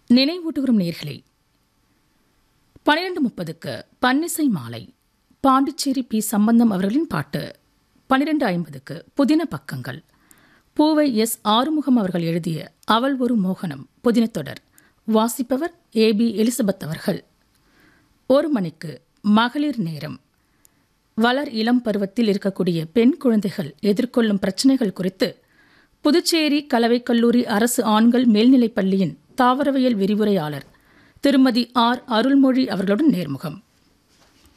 நினைவூட்டுகிறோம் நேர்களே பன்னிரண்டு முப்பதுக்கு பன்னிசை மாலை பாண்டிச்சேரி பி சம்பந்தம் அவர்களின் பாட்டு பன்னிரண்டு ஐம்பதுக்கு புதின பக்கங்கள் பூவை எஸ் ஆறுமுகம் அவர்கள் எழுதிய அவள் ஒரு மோகனம் புதினத்தொடர் வாசிப்பவர் ஏ பி எலிசபெத் அவர்கள் ஒரு மணிக்கு மகளிர் நேரம் வளர் இளம் பருவத்தில் இருக்கக்கூடிய பெண் குழந்தைகள் எதிர்கொள்ளும் பிரச்சினைகள் குறித்து புதுச்சேரி கலவை கல்லூரி அரசு ஆண்கள் மேல்நிலைப் பள்ளியின் தாவரவியல் விரிவுரையாளர் திருமதி ஆர் அருள்மொழி அவர்களுடன் நேர்முகம்